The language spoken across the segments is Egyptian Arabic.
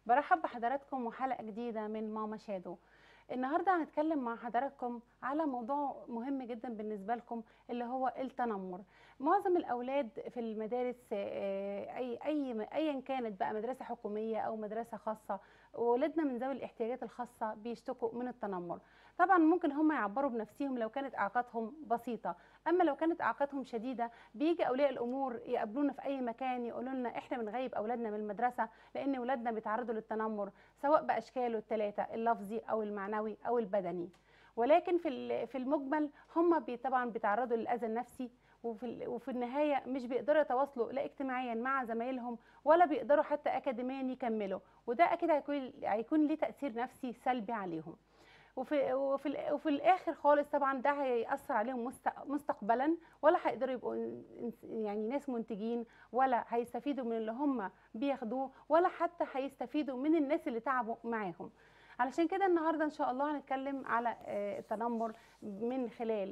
برحب بحضراتكم وحلقة جديدة من ماما شادو النهاردة هنتكلم مع حضراتكم على موضوع مهم جدا بالنسبة لكم اللي هو التنمر معظم الأولاد في المدارس آه، أي أي أيا كانت بقى مدرسة حكومية أو مدرسة خاصة ولادنا من ذوي الاحتياجات الخاصة بيشتكوا من التنمر طبعا ممكن هم يعبروا بنفسهم لو كانت إعاقاتهم بسيطة أما لو كانت إعاقاتهم شديدة بيجي أولياء الأمور يقابلونا في أي مكان يقولوا لنا إحنا بنغيب أولادنا من المدرسة لأن أولادنا بيتعرضوا للتنمر سواء بأشكاله الثلاثة اللفظي أو المعنوي أو البدني ولكن في ال- في المجمل هم بي طبعا بيتعرضوا للأذى النفسي وفي ال- وفي النهايه مش بيقدروا يتواصلوا لا اجتماعيا مع زمايلهم ولا بيقدروا حتى اكاديميا يكملوا وده اكيد هيكون هيكون ليه تاثير نفسي سلبي عليهم وفي وفي ال- وفي الاخر خالص طبعا ده هيأثر عليهم مست- مستقبلا ولا هيقدروا يبقوا إن- يعني ناس منتجين ولا هيستفيدوا من اللي هم بياخدوه ولا حتى هيستفيدوا من الناس اللي تعبوا معاهم علشان كده النهارده ان شاء الله هنتكلم على آه، التنمر من خلال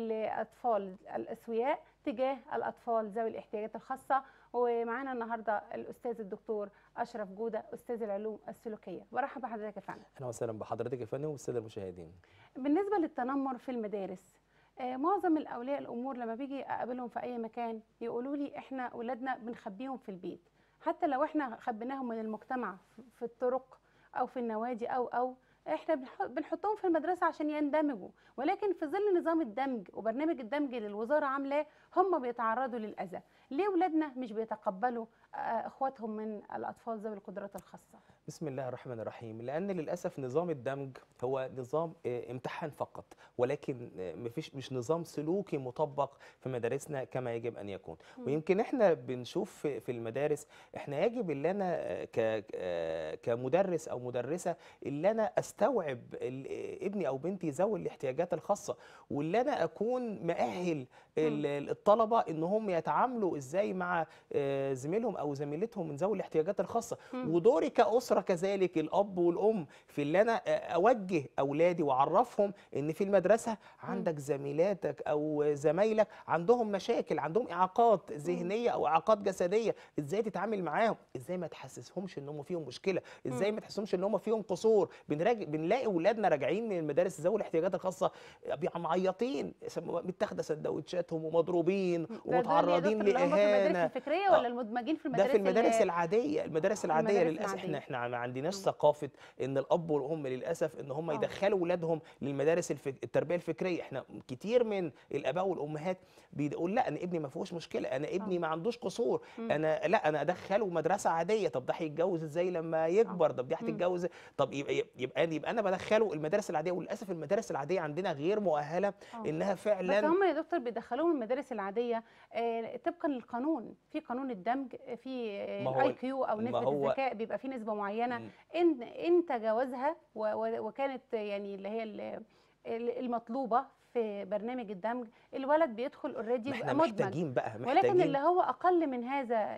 الاطفال الاسوياء تجاه الاطفال ذوي الاحتياجات الخاصه ومعانا النهارده الاستاذ الدكتور اشرف جوده استاذ العلوم السلوكيه برحب بحضرتك يا فندم اهلا وسهلا بحضرتك يا فندم والساده المشاهدين بالنسبه للتنمر في المدارس آه، معظم الاولياء الامور لما بيجي اقابلهم في اي مكان يقولوا لي احنا اولادنا بنخبيهم في البيت حتى لو احنا خبيناهم من المجتمع في- في الطرق او في النوادي او او احنا بنح- بنحطهم في المدرسه عشان يندمجوا ولكن في ظل نظام الدمج وبرنامج الدمج اللي الوزاره عاملاه هم بيتعرضوا للاذى ليه ولادنا مش بيتقبلوا آه، اخواتهم من الاطفال ذوي القدرات الخاصه بسم الله الرحمن الرحيم لان للاسف نظام الدمج هو نظام آه، امتحان فقط ولكن آه، مفيش مش نظام سلوكي مطبق في مدارسنا كما يجب ان يكون مم. ويمكن احنا بنشوف في في المدارس احنا يجب ان انا آه، ك آه، كمدرس او مدرسه اللي انا استوعب ال- آه، ابني او بنتي ذوي الاحتياجات الخاصه واللي انا اكون مؤهل ال- الطلبه ان هم يتعاملوا ازاي مع آه، زميلهم او زميلتهم من ذوي الاحتياجات الخاصه مم. ودوري كأسرة كذلك الأب والأم في اللي أنا أوجه أولادي وأعرفهم إن في المدرسة عندك زميلاتك أو زمايلك عندهم مشاكل عندهم إعاقات ذهنية أو إعاقات جسدية إزاي تتعامل معاهم إزاي ما تحسسهمش إن هم فيهم مشكلة إزاي ما تحسسهمش إن هم فيهم قصور بنراجع بنلاقي أولادنا راجعين من المدارس ذوي الاحتياجات الخاصة بيبقوا معيطين متاخده سندوتشاتهم ومضروبين ده دول يا ومتعرضين دكتور اللي هم في المدارس لإهانة الفكريه آه. ولا المدمجين في ده المدارس في المدارس اللي- العاديه المدارس العاديه المدارس للاسف احنا العادية. احنا ما عندناش مم. ثقافه ان الاب والام للاسف ان هم آه. يدخلوا اولادهم للمدارس الفك... التربيه الفكريه احنا كتير من الاباء والامهات بيقول لا انا ابني ما فيهوش مشكله انا ابني آه. ما عندوش قصور مم. انا لا انا ادخله مدرسه عاديه طب ده هيتجوز ازاي لما يكبر طب دي مم. هتتجوز طب يبقى يبقى يبقى انا بدخله المدارس العاديه وللاسف المدارس العاديه عندنا غير مؤهله آه. انها بس فعلا هم يا دكتور بيدخلوهم المدارس العاديه آه، طبقا للقانون في قانون الدمج في ما هو- الاي كيو او ما نسبه هو- الذكاء بيبقى في نسبه معينه مم. ان ان تجاوزها و- و- وكانت يعني اللي هي ال- ال- المطلوبه في برنامج الدمج الولد بيدخل اوريدي ما يبقى احنا مدمج محتاجين بقى ولكن محتاجين اللي هو اقل من هذا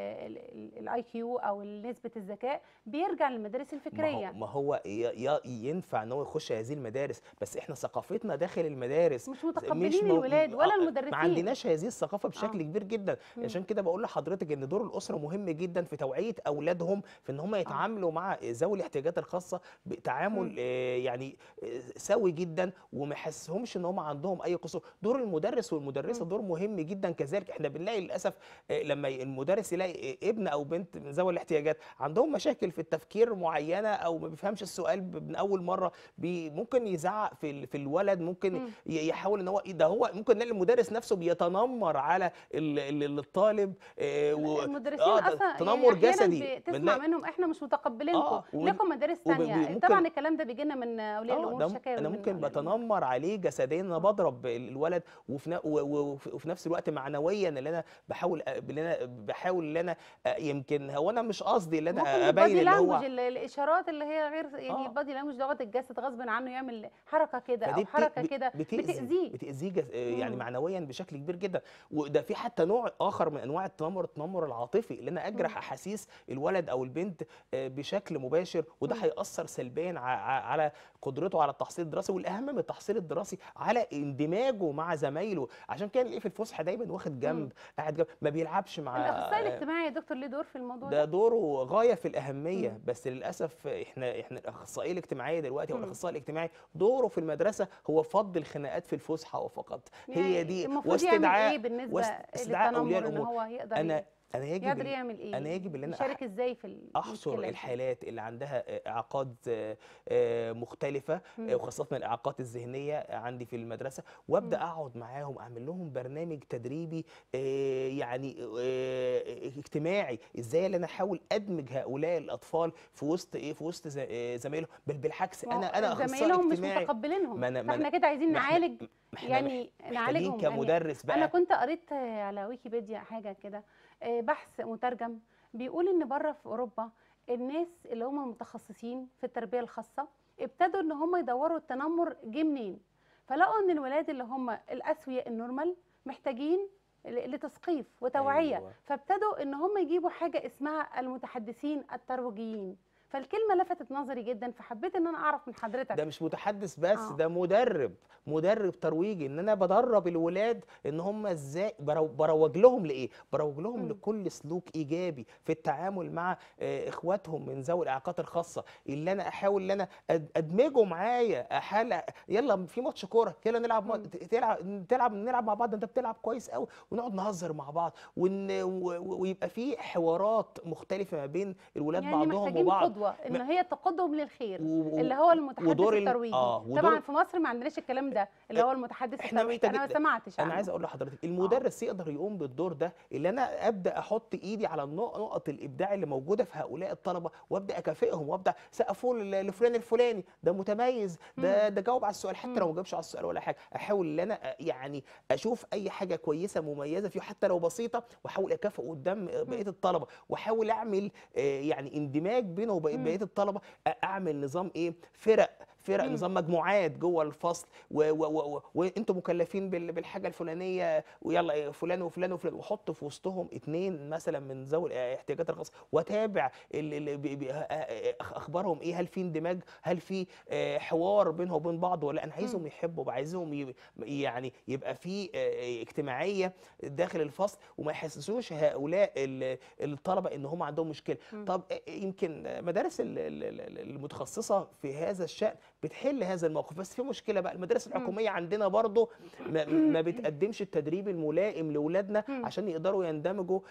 الاي كيو او نسبه الذكاء بيرجع للمدارس ما هو, الفكريه ما هو ي- ي- ينفع ان هو يخش هذه المدارس بس احنا ثقافتنا داخل المدارس مش مش متقبلين مو- الولاد ولا آه، المدرسين ما عندناش هذه الثقافه بشكل آه. كبير جدا مم. عشان كده بقول لحضرتك ان دور الاسره مهم جدا في توعيه اولادهم في ان هم يتعاملوا مع ذوي الاحتياجات الخاصه بتعامل مم. آه، يعني آه، سوي جدا وما يحسهمش ان هم عندهم اي قصور دور المدرس والمدرسه مم. دور مهم جدا كذلك احنا بنلاقي للاسف آه، لما المدرس يلاقي آه، ابن او بنت من ذوي الاحتياجات عندهم مشاكل في التفكير معينه او ما بيفهمش السؤال ب- من اول مره بي ممكن يزعق في ال- في الولد ممكن مم. ي- يحاول ان هو ده هو ممكن نلاقي المدرس نفسه بيتنمر على ال- ال- الطالب آه، و- المدرسين آه، ده اصلا تنمر يعني أحياناً جسدي بتسمع بنلاقي- منهم احنا مش متقبلينكم آه، وب- لكم مدارس وب- ثانيه ممكن- طبعا الكلام ده بيجي لنا من اولياء اه الامور ده م- شكاوي انا من ممكن أولياء الأمور. بتنمر عليه جسديا انا بضرب ال- الولد وفي ن- و- و- وفي وفي نفس الوقت معنويا اللي انا بحاول أ- اللي انا بحاول ان انا أ- يمكن هو انا مش قصدي ان ممكن انا البادي ابين اللي هو لانجوج ال- الاشارات اللي هي غير يعني آه. البادي لانجوج لغه الجسد غصب عنه يعمل حركه كده او فدي بت- حركه ب- كده بتأذي بتاذيه بتأذيه جس... يعني مم. معنويا بشكل كبير جدا وده في حتى نوع اخر من انواع التنمر التنمر العاطفي اللي انا اجرح مم. احاسيس الولد او البنت آه، بشكل مباشر وده مم. هيأثر سلبيا ع- ع- على قدرته على التحصيل الدراسي والاهم من التحصيل الدراسي على اندماجه مع زمايله عشان كده نلاقيه في الفسحه دايما واخد جنب قاعد جنب ما بيلعبش مع الاخصائي الاجتماعي يا دكتور ليه دور في الموضوع ده ده دوره غايه في الاهميه مم. بس للاسف احنا احنا الاخصائيه الاجتماعيه دلوقتي او مم. الاخصائي الاجتماعي دوره في المدرسه هو فض الخناقات في الفسحه وفقط هي يعني دي المفروض يعمل ايه بالنسبه واستدعاء اولياء للتنمر ان الامور هو يقدر انا ي- انا يجب يقدر ال- يعمل ايه انا يجب ان انا أح- يشارك ازاي في احصر المشكلة دي؟ الحالات اللي عندها اعاقات آه، آه، مختلفه مم. آه، وخاصه الاعاقات الذهنيه عندي في المدرسه وابدا مم. اقعد معاهم اعمل لهم برنامج تدريبي آه، يعني آه، اجتماعي ازاي اللي انا احاول ادمج هؤلاء الاطفال في وسط ايه في وسط ز- آه، زمايلهم بل بالعكس ما هو انا انا اخصائي زمايلهم مش اجتماعي متقبلينهم ما أنا- ما فاحنا أنا- كده عايزين ما إحنا- نعالج ما إحنا يعني محتاجين نعالجهم يعني كمدرس انا بقى كنت قريت آه، على ويكيبيديا حاجه كده آه، بحث مترجم بيقول ان بره في اوروبا الناس اللي هم متخصصين في التربيه الخاصه ابتدوا ان هم يدوروا التنمر جه منين فلقوا ان الولاد اللي هم الاسوياء النورمال محتاجين ل- لتثقيف وتوعيه أيوة. فابتدوا ان هم يجيبوا حاجه اسمها المتحدثين الترويجيين فالكلمه لفتت نظري جدا فحبيت ان انا اعرف من حضرتك ده مش متحدث بس آه. ده مدرب مدرب ترويجي ان انا بدرب الولاد ان هم ازاي برو- بروج لهم لايه بروج لهم مم. لكل سلوك ايجابي في التعامل مع آه، اخواتهم من ذوي الاعاقات الخاصه اللي انا احاول ان انا أد- ادمجه معايا احال يلا في ماتش كوره يلا نلعب ما- مم. تلعب تلعب نلعب مع بعض انت بتلعب كويس قوي ونقعد نهزر مع بعض ون... و- و- ويبقى في حوارات مختلفه ما بين الولاد يعني بعضهم محتاجين وبعض قدوه ان ما- هي تقودهم للخير و- اللي هو المتحدث ودور ال- الترويجي آه، ودور- طبعا في مصر ما عندناش الكلام ده اللي هو المتحدث إحنا الترويجي انا ما محتاجين- سمعتش انا عنه عايز اقول لحضرتك المدرس يقدر يقوم بالدور ده اللي انا ابدا احط ايدي على النق- نقط الابداع اللي موجوده في هؤلاء الطلبه وابدا اكافئهم وابدا سقفوا ل- لفلان الفلاني ده متميز ده ده جاوب على السؤال حتى لو ما جاوبش على السؤال ولا حاجه احاول ان انا أ- يعني اشوف اي حاجه كويسه مميزه فيه حتى لو بسيطه واحاول اكافئه قدام بقيه الطلبه واحاول اعمل آه، يعني اندماج بينه وبين مم. بقيه الطلبه أ- اعمل نظام ايه فرق فرق مم. نظام مجموعات جوه الفصل و- و- و- و- وانتم مكلفين بال- بالحاجه الفلانيه ويلا إيه فلان وفلان وفلان واحط في وسطهم اتنين مثلا من ذوي الاحتياجات الخاصه واتابع ال- ال- بي- بي- آه، آه، اخبارهم ايه هل في اندماج هل في آه، حوار بينهم وبين بعض ولا انا عايزهم يحبوا عايزهم ي- يعني يبقى في آه، اجتماعيه داخل الفصل وما يحسسوش هؤلاء ال- الطلبه ان هم عندهم مشكله مم. طب يمكن مدارس ال- ال- ال- المتخصصه في هذا الشان بتحل هذا الموقف بس في مشكله بقى المدارس مم. الحكوميه عندنا برضو ما, ما بتقدمش التدريب الملائم لاولادنا مم. عشان يقدروا يندمجوا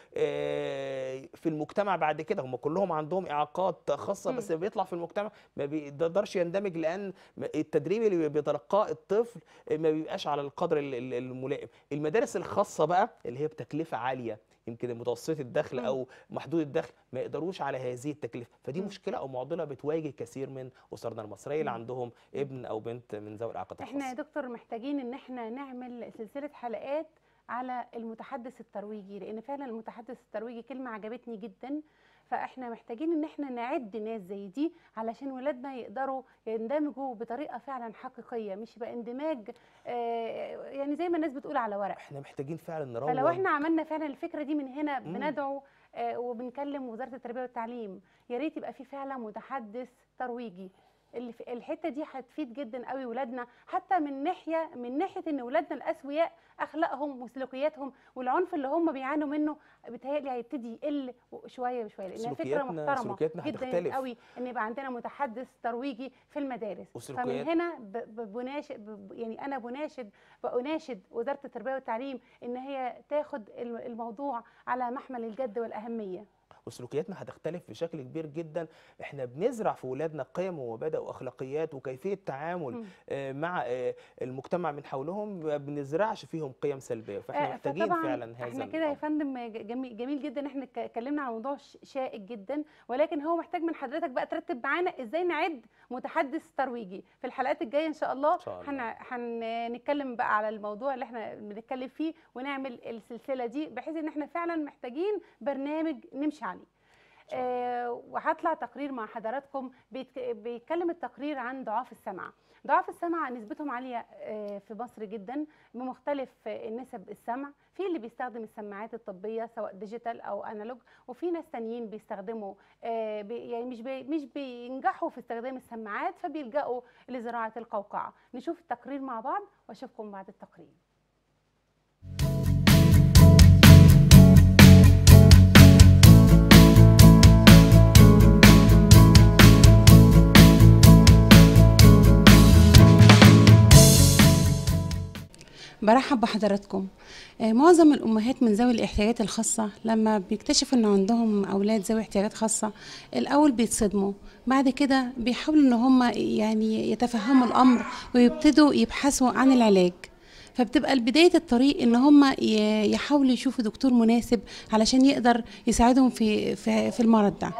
آه، في المجتمع بعد كده هم كلهم عندهم اعاقات خاصه بس بيطلع في المجتمع ما بيقدرش يندمج لان التدريب اللي بيتلقاه الطفل ما بيبقاش على القدر ال- ال- الملائم المدارس الخاصه بقى اللي هي بتكلفه عاليه يمكن متوسط الدخل مم. او محدود الدخل ما يقدروش على هذه التكلفه فدي مم. مشكله او معضله بتواجه كثير من اسرنا المصريه اللي مم. عندهم ابن او بنت من ذوي الاعاقات احنا يا الخاصه دكتور محتاجين ان احنا نعمل سلسله حلقات على المتحدث الترويجي لان فعلا المتحدث الترويجي كلمه عجبتني جدا فاحنا محتاجين ان احنا نعد ناس زي دي علشان ولادنا يقدروا يندمجوا بطريقه فعلا حقيقيه مش يبقى اندماج آه، يعني زي ما الناس بتقول على ورق احنا محتاجين فعلا نروج فلو احنا عملنا فعلا الفكره دي من هنا مم. بندعو آه، وبنكلم وزاره التربيه والتعليم يا ريت يبقى في فعلا متحدث ترويجي اللي في الحته دي هتفيد جدا قوي ولادنا حتى من ناحيه من ناحيه ان ولادنا الاسوياء اخلاقهم وسلوكياتهم والعنف اللي هم بيعانوا منه بيتهيألي هيبتدي يقل شويه بشويه لانها فكره سلوكياتنا- محترمه سلوكياتنا جدا هتختلف. قوي ان يبقى عندنا متحدث ترويجي في المدارس فمن وسلوكيات- هنا ب- ب- بناشد ب- يعني انا بناشد بأناشد وزاره التربيه والتعليم ان هي تاخد الم- الموضوع على محمل الجد والاهميه وسلوكياتنا هتختلف بشكل كبير جدا احنا بنزرع في ولادنا قيم ومبادئ واخلاقيات وكيفيه تعامل مم. آه، مع آه، المجتمع من حولهم ما بنزرعش فيهم قيم سلبيه فاحنا آه، محتاجين فطبعاً فعلا هذا احنا كده يا الأمر. فندم ج- جميل, جميل جدا ان احنا اتك- اتكلمنا عن موضوع ش- شائك جدا ولكن هو محتاج من حضرتك بقى ترتب معانا ازاي نعد متحدث ترويجي في الحلقات الجايه ان شاء الله إن شاء الله. هنتكلم بقى على الموضوع اللي احنا بنتكلم فيه ونعمل السلسله دي بحيث ان احنا فعلا محتاجين برنامج نمشي عليه آه، وهطلع تقرير مع حضراتكم بيتك- بيتكلم التقرير عن ضعاف السمع ضعاف السمع نسبتهم عالية آه، في مصر جدا بمختلف آه، نسب السمع في اللي بيستخدم السماعات الطبية سواء ديجيتال أو أنالوج وفي ناس تانيين بيستخدموا آه، بي- يعني مش بي مش بينجحوا في استخدام السماعات فبيلجأوا لزراعة القوقعة نشوف التقرير مع بعض وأشوفكم بعد التقرير برحب بحضراتكم آه، معظم الامهات من ذوي الاحتياجات الخاصه لما بيكتشفوا ان عندهم اولاد ذوي احتياجات خاصه الاول بيتصدموا بعد كده بيحاولوا ان هم يعني يتفهموا الامر ويبتدوا يبحثوا عن العلاج فبتبقى بداية الطريق ان هم ي- يحاولوا يشوفوا دكتور مناسب علشان يقدر يساعدهم في في, في المرض ده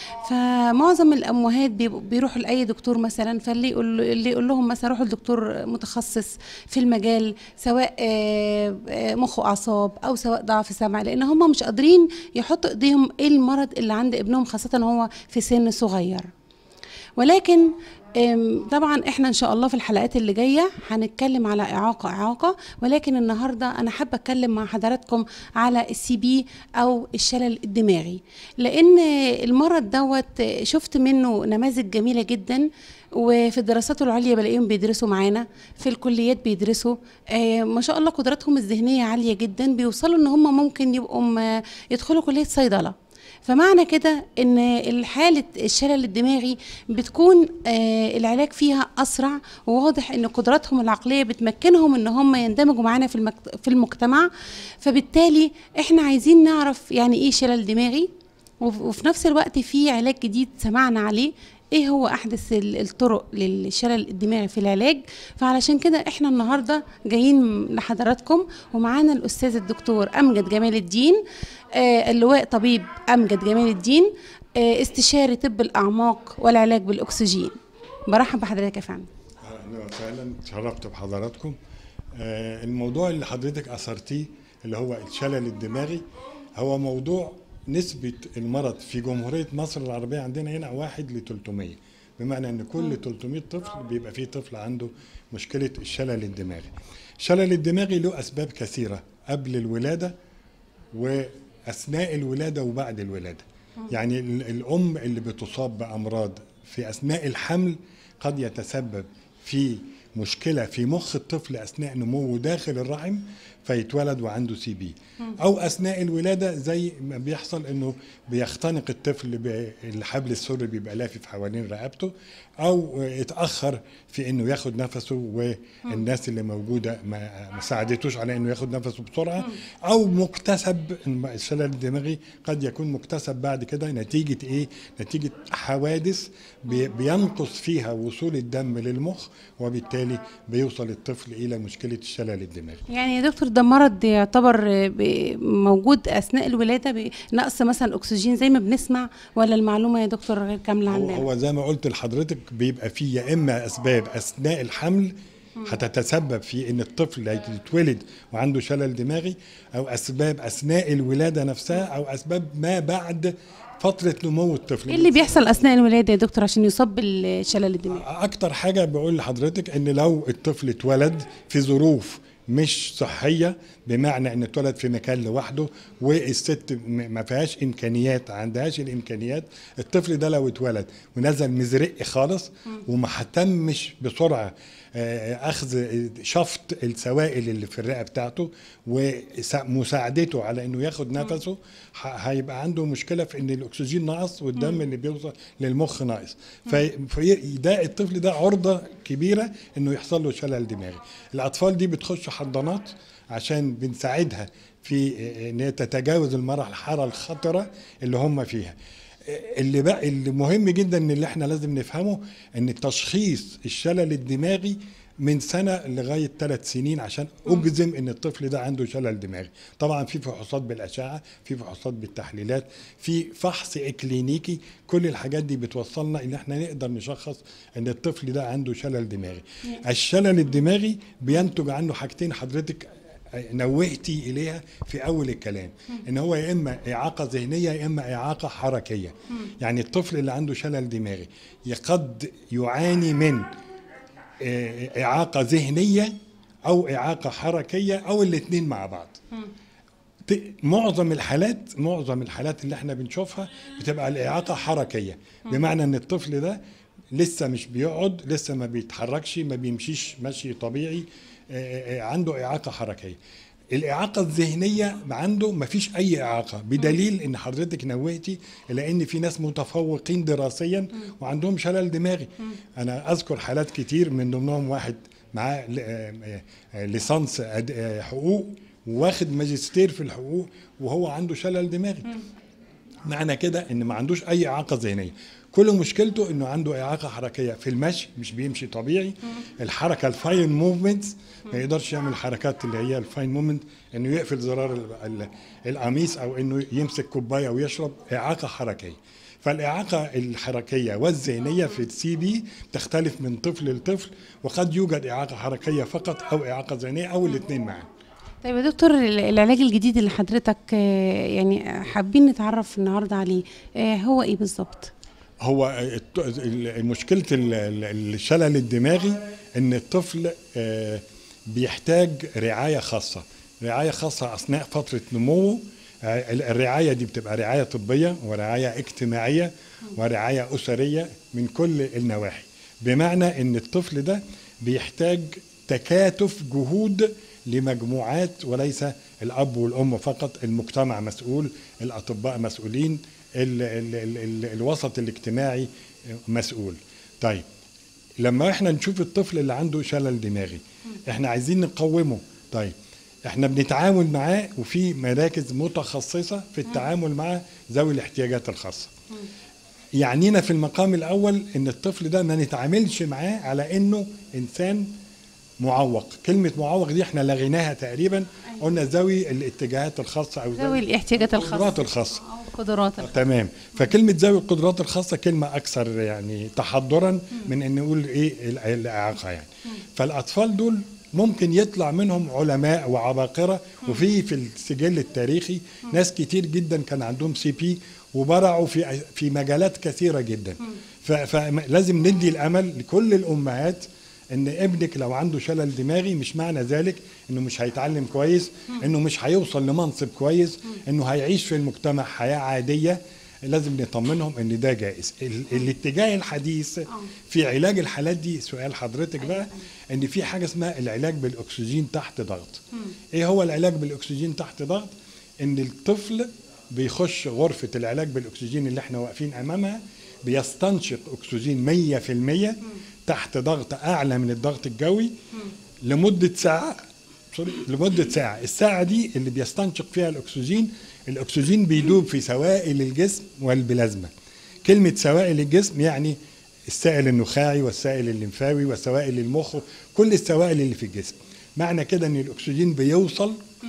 فمعظم الامهات بيبقوا- بيروحوا لاي دكتور مثلا فاللي يقول اللي يقول لهم مثلا روحوا لدكتور متخصص في المجال سواء آه، آه، مخ واعصاب او سواء ضعف سمع لان هم مش قادرين يحطوا ايديهم ايه المرض اللي عند ابنهم خاصه هو في سن صغير ولكن أم، طبعا احنا ان شاء الله في الحلقات اللي جايه هنتكلم على اعاقه اعاقه ولكن النهارده انا حابه اتكلم مع حضراتكم على السي بي او الشلل الدماغي لان المرض دوت شفت منه نماذج جميله جدا وفي الدراسات العليا بلاقيهم بيدرسوا معانا في الكليات بيدرسوا آه ما شاء الله قدراتهم الذهنيه عاليه جدا بيوصلوا ان هم ممكن يبقوا م- يدخلوا كليه صيدله فمعنى كده ان حاله الشلل الدماغي بتكون آه العلاج فيها اسرع وواضح ان قدراتهم العقليه بتمكنهم ان هم يندمجوا معانا في المك- في المجتمع فبالتالي احنا عايزين نعرف يعني ايه شلل دماغي وف- وفي نفس الوقت في علاج جديد سمعنا عليه ايه هو احدث ال- الطرق للشلل الدماغي في العلاج فعلشان كده احنا النهارده جايين لحضراتكم ومعانا الاستاذ الدكتور امجد جمال الدين آه اللواء طبيب امجد جمال الدين آه استشاري طب الاعماق والعلاج بالاكسجين برحب بحضرتك يا فندم اهلا وسهلا اتشرفت بحضراتكم آه، الموضوع اللي حضرتك اثرتيه اللي هو الشلل الدماغي هو موضوع نسبة المرض في جمهورية مصر العربية عندنا هنا واحد ل 300 بمعنى ان كل 300 طفل بيبقى فيه طفل عنده مشكلة الشلل الدماغي الشلل الدماغي له اسباب كثيرة قبل الولادة واثناء الولاده وبعد الولاده يعني ال- الام اللي بتصاب بامراض في اثناء الحمل قد يتسبب في مشكله في مخ الطفل اثناء نموه داخل الرحم فيتولد وعنده سي بي او اثناء الولاده زي ما بيحصل انه بيختنق الطفل بالحبل السري بيبقى لافف حوالين رقبته او اتاخر في انه ياخد نفسه والناس اللي موجوده ما ما ساعدتوش على انه ياخد نفسه بسرعه او مكتسب الشلل الدماغي قد يكون مكتسب بعد كده نتيجه ايه نتيجه حوادث بي- بينقص فيها وصول الدم للمخ وبالتالي بيوصل الطفل الى مشكله الشلل الدماغي يعني يا دكتور ده مرض يعتبر آه، ب- موجود اثناء الولاده بنقص مثلا اكسجين زي ما بنسمع ولا المعلومه يا دكتور غير كامله هو, عندنا هو زي ما قلت لحضرتك بيبقى فيه يا اما اسباب اثناء الحمل هتتسبب في ان الطفل يتولد وعنده شلل دماغي او اسباب اثناء الولاده نفسها او اسباب ما بعد فتره نمو الطفل ايه اللي بيحصل اثناء الولاده يا دكتور عشان يصاب بالشلل الدماغي اكتر حاجه بقول لحضرتك ان لو الطفل اتولد في ظروف مش صحيه بمعنى ان اتولد في مكان لوحده والست م- ما فيهاش امكانيات ما عندهاش الامكانيات الطفل ده لو اتولد ونزل مزرق خالص وما اهتمش بسرعه آه، اخذ شفط السوائل اللي في الرئه بتاعته ومساعدته على انه ياخد نفسه ه- هيبقى عنده مشكله في ان الاكسجين ناقص والدم اللي بيوصل للمخ ناقص في في- ده الطفل ده عرضه كبيره انه يحصل له شلل دماغي الاطفال دي بتخش حضانات عشان بنساعدها في ان هي تتجاوز المرحله الخطره اللي هم فيها اللي بقى اللي مهم جدا ان اللي احنا لازم نفهمه ان تشخيص الشلل الدماغي من سنه لغايه ثلاث سنين عشان اجزم ان الطفل ده عنده شلل دماغي طبعا في فحوصات بالاشعه في فحوصات بالتحليلات في فحص اكلينيكي كل الحاجات دي بتوصلنا ان احنا نقدر نشخص ان الطفل ده عنده شلل دماغي الشلل الدماغي بينتج عنه حاجتين حضرتك نوهتي اليها في اول الكلام ان هو يا اما اعاقه ذهنيه يا اما اعاقه حركيه يعني الطفل اللي عنده شلل دماغي قد يعاني من آه، اعاقه ذهنيه او اعاقه حركيه او الاثنين مع بعض ت- معظم الحالات معظم الحالات اللي احنا بنشوفها بتبقى الاعاقه حركيه بمعنى ان الطفل ده لسه مش بيقعد لسه ما بيتحركش ما بيمشيش مشي طبيعي آه، آه، عنده اعاقه حركيه الاعاقه الذهنيه عنده ما فيش اي اعاقه بدليل ان حضرتك نوهتي الى ان في ناس متفوقين دراسيا وعندهم شلل دماغي انا اذكر حالات كتير من ضمنهم واحد معاه ل- آه، آه، ليسانس أد- آه، حقوق واخد ماجستير في الحقوق وهو عنده شلل دماغي معنى كده ان ما عندوش اي اعاقه ذهنيه كل مشكلته انه عنده اعاقه حركيه في المشي مش بيمشي طبيعي الحركه الفاين موفمنتس ما يقدرش يعمل الحركات اللي هي الفاين موفمنت انه يقفل زرار ال- ال- القميص او انه يمسك كوبايه ويشرب اعاقه حركيه فالاعاقه الحركيه والذهنيه في السي بي تختلف من طفل لطفل وقد يوجد اعاقه حركيه فقط او اعاقه ذهنيه او الاثنين معا طيب يا دكتور ال- العلاج الجديد اللي حضرتك آه، يعني حابين نتعرف النهارده عليه آه، هو ايه بالظبط هو الت- ال- مشكلة ال- ال- الشلل الدماغي ان الطفل آه، بيحتاج رعاية خاصة رعاية خاصة أثناء فترة نموه آه، ال- الرعاية دي بتبقى رعاية طبية ورعاية اجتماعية ورعاية أسرية من كل النواحي بمعنى ان الطفل ده بيحتاج تكاتف جهود لمجموعات وليس الأب والأم فقط المجتمع مسؤول الأطباء مسؤولين ال ال ال ال الوسط الاجتماعي مسؤول طيب لما احنا نشوف الطفل اللي عنده شلل دماغي احنا عايزين نقومه طيب احنا بنتعامل معاه وفي مراكز متخصصة في التعامل مع ذوي الاحتياجات الخاصة يعنينا في المقام الأول ان الطفل ده ما نتعاملش معاه على انه انسان معوق كلمة معوق دي احنا لغيناها تقريبا قلنا ذوي الاتجاهات الخاصة او ذوي الاحتياجات القدرات الخاصه الخاصة أو القدرات الخاصة. تمام فكلمة ذوي القدرات الخاصة كلمة أكثر يعني تحضرا من أن نقول إيه ال- الإعاقة يعني فالأطفال دول ممكن يطلع منهم علماء وعباقرة وفي في السجل التاريخي ناس كتير جدا كان عندهم سي بي وبرعوا في في مجالات كثيرة جدا ف- فلازم ندي الأمل لكل الأمهات ان ابنك لو عنده شلل دماغي مش معنى ذلك انه مش هيتعلم كويس انه مش هيوصل لمنصب كويس انه هيعيش في المجتمع حياة عادية لازم نطمنهم ان ده جائز ال- الاتجاه الحديث في علاج الحالات دي سؤال حضرتك بقى ان في حاجة اسمها العلاج بالاكسجين تحت ضغط ايه هو العلاج بالاكسجين تحت ضغط ان الطفل بيخش غرفة العلاج بالاكسجين اللي احنا واقفين امامها بيستنشق اكسجين 100% تحت ضغط اعلى من الضغط الجوي لمده ساعه سوري لمده ساعه الساعه دي اللي بيستنشق فيها الاكسجين الاكسجين بيدوب في سوائل الجسم والبلازما كلمه سوائل الجسم يعني السائل النخاعي والسائل الليمفاوي وسوائل المخ كل السوائل اللي في الجسم معنى كده ان الاكسجين بيوصل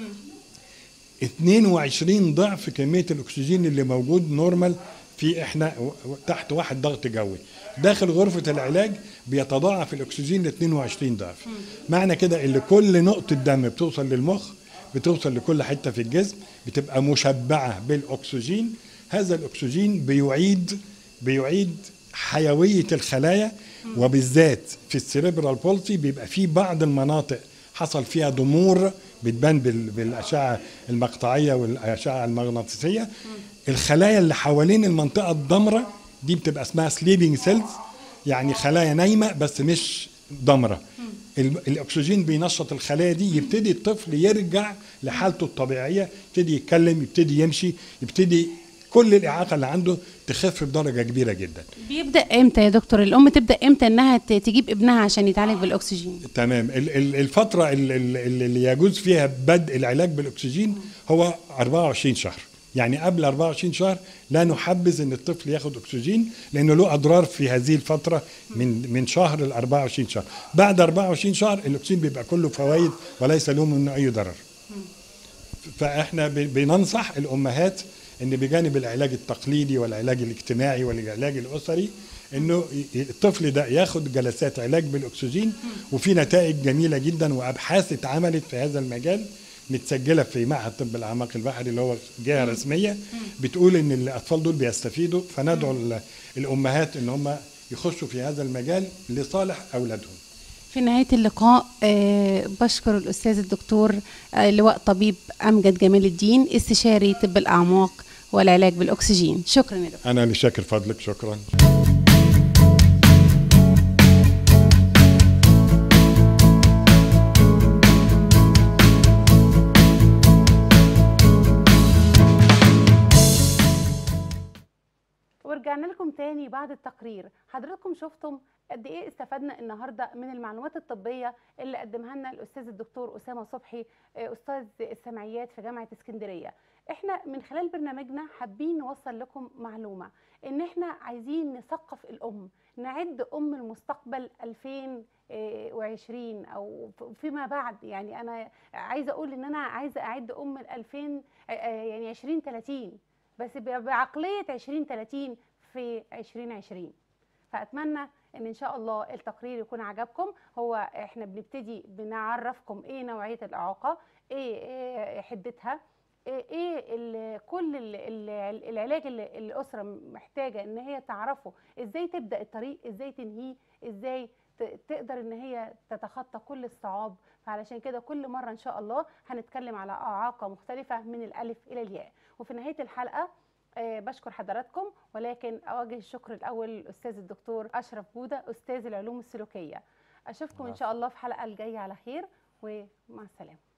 22 ضعف كميه الاكسجين اللي موجود نورمال في احنا و- و- تحت واحد ضغط جوي داخل غرفه العلاج بيتضاعف الاكسجين ل 22 ضعف معنى كده ان كل نقطه دم بتوصل للمخ بتوصل لكل حته في الجسم بتبقى مشبعه بالاكسجين هذا الاكسجين بيعيد بيعيد حيويه الخلايا وبالذات في السيريبرال بولسي بيبقى في بعض المناطق حصل فيها ضمور بتبان بال- بالاشعه المقطعيه والاشعه المغناطيسيه الخلايا اللي حوالين المنطقه الضمراء دي بتبقى اسمها سليبنج سيلز يعني خلايا نايمه بس مش ضمره ال- الاكسجين بينشط الخلايا دي يبتدي الطفل يرجع لحالته الطبيعيه يبتدي يتكلم يبتدي يمشي يبتدي كل الاعاقه اللي عنده تخف بدرجه كبيره جدا بيبدا امتى يا دكتور الام تبدا امتى انها ت- تجيب ابنها عشان يتعالج بالاكسجين تمام ال- ال- الفترة ال- ال- ال- اللي يجوز فيها بدء العلاج بالأكسجين هو 24 شهر يعني قبل 24 شهر لا نحبذ ان الطفل ياخد اكسجين لانه له اضرار في هذه الفتره من من شهر ل 24 شهر بعد 24 شهر الاكسجين بيبقى كله فوائد وليس له منه اي ضرر فاحنا ب- بننصح الامهات ان بجانب العلاج التقليدي والعلاج الاجتماعي والعلاج الاسري انه ي- الطفل ده ياخد جلسات علاج بالاكسجين وفي نتائج جميله جدا وابحاث اتعملت في هذا المجال متسجله في معهد طب الاعماق البحري اللي هو جهه رسميه بتقول ان الاطفال دول بيستفيدوا فندعو ال- الامهات ان هم يخشوا في هذا المجال لصالح اولادهم في نهاية اللقاء آه، بشكر الأستاذ الدكتور آه، لواء طبيب أمجد جمال الدين استشاري طب الأعماق والعلاج بالأكسجين شكرا يا دكتور انا اللي شاكر فضلك شكرا ورجعنا لكم تاني بعد التقرير حضراتكم شفتم قد ايه استفدنا النهارده من المعلومات الطبيه اللي قدمها لنا الاستاذ الدكتور اسامه صبحي آه، استاذ السمعيات في جامعه اسكندريه احنا من خلال برنامجنا حابين نوصل لكم معلومه ان احنا عايزين نثقف الام نعد ام المستقبل 2020 او ف- فيما بعد يعني انا عايزه اقول ان انا عايزه اعد ام ال 2000 آه، آه، يعني 2030 بس ب- بعقليه 2030 في 2020 فاتمنى ان ان شاء الله التقرير يكون عجبكم هو احنا بنبتدي بنعرفكم ايه نوعيه الاعاقه ايه, إيه حدتها ايه إيه ال- كل ال- ال- العلاج اللي الاسره محتاجه ان هي تعرفه ازاي تبدا الطريق ازاي تنهيه ازاي ت- تقدر ان هي تتخطى كل الصعاب فعلشان كده كل مره ان شاء الله هنتكلم على اعاقه مختلفه من الالف الى الياء وفي نهايه الحلقه آه، بشكر حضراتكم ولكن اوجه الشكر الاول للاستاذ الدكتور اشرف جوده استاذ العلوم السلوكيه اشوفكم ان شاء الله في الحلقه الجايه على خير ومع السلامه